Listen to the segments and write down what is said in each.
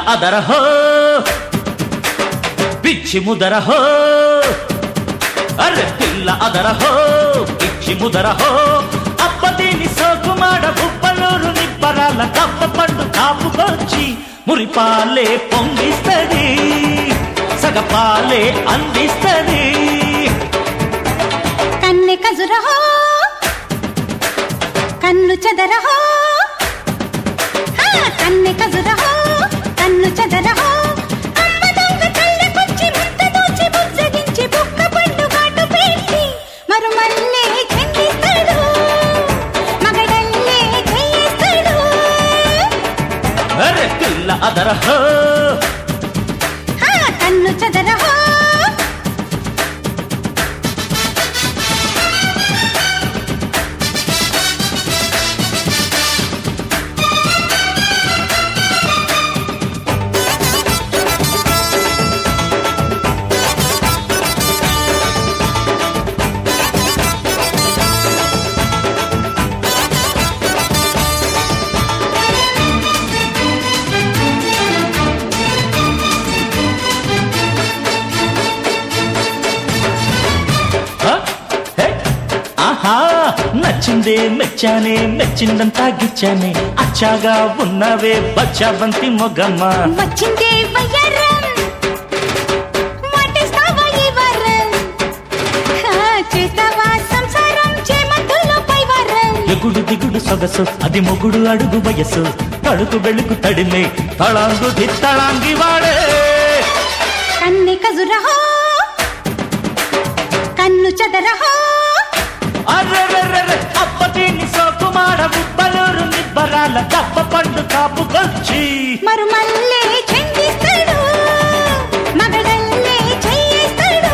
అదరహో పిచ్చి ముదరహో అరే పిల్ల అదరహో పిచ్చి ముదరహో అప్పటిని సోకుమాడ ఉప్పలూరు నిబ్బరాల కప్ప పండు కాపుకొచ్చి మురిపాలే పొంగిస్తది సగపాలే అందిస్తది కన్నె కజురహో కన్ను చెదరహో హా, కన్నె కజురహో కన్ను చెదరహో అమ్మ దొంగ కళ్ళకొచ్చి ముద్ద దోచి బుజ్జగించి బుక్క పండు కాటు పెట్టి మరుమల్లే చెందిస్తాడు మగడల్లే చేయిస్తాడు అరే పిల్ల అదరహో హా, కన్ను చెదరహో హ? హే? ఆహా నచ్చిందే మెచ్చానే మెచ్చిందంతా గిచ్చానే అచ్చాగా ఉన్నవే బచ్చావంతి మొగమ్మ వచ్చిందే వయ్యారం వాటేస్తావా ఈ వారం హా, చేస్తావా సంసారం చేమంతుల్లో పైవారం ఎగుడు దిగుడు సొగసు అది మొగుడు అడుగు వయసు తడుకు వెళుకు తడిమే తళాంగు దిత్తళాంగి వాడే కన్నె కజురహో కన్ను చదరహో అర్రెర్రెర్రె అప్పటిని సోకుమాడ ఉబ్బలూరు నిబ్బరాల కప్ప పండు కాపుకొచ్చి మరుమల్లే చెందిస్తాడు మగడల్లే చేయిస్తాడు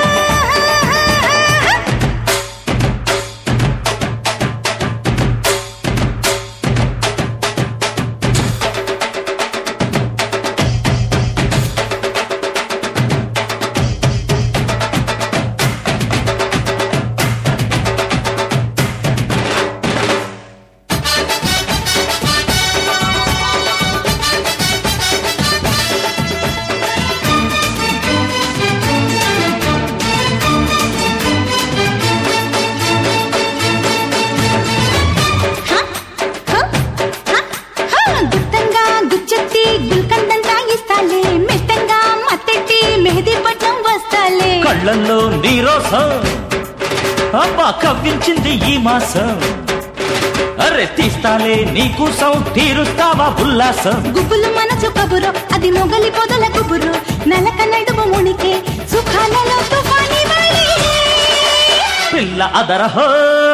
హ, హ, హ, హ. గుత్తంగా గుచ్చెత్తి గుల్కందంతా ఇస్తాలే మిష్టంగా మత్తెట్టి మెహదీపట్నం వస్తాలే కళ్ళల్లో నీరోసం అబ్బా కవ్వించింది ఈ మాసం అరే తీస్తాలే నీకోసం తీరుస్తావా ఉల్లాసం గుబులు మనసు కబురు అది మొగలి పొదల గుబురు నలక నడుము మునికే సుఖాలలో తుఫాని వాలి పిల్ల అదరహో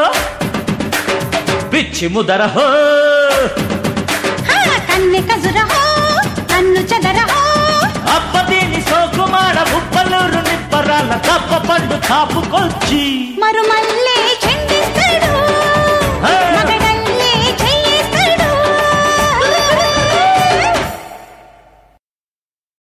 పిచ్చి ముదరహో హా, కన్నె కజురహో కన్ను చెదరహో అప్పదీని సోకుమాడ ఉప్పలూరు నిబ్బరాల కప్ప పండు కాపుకొచ్చి మరుమల్లే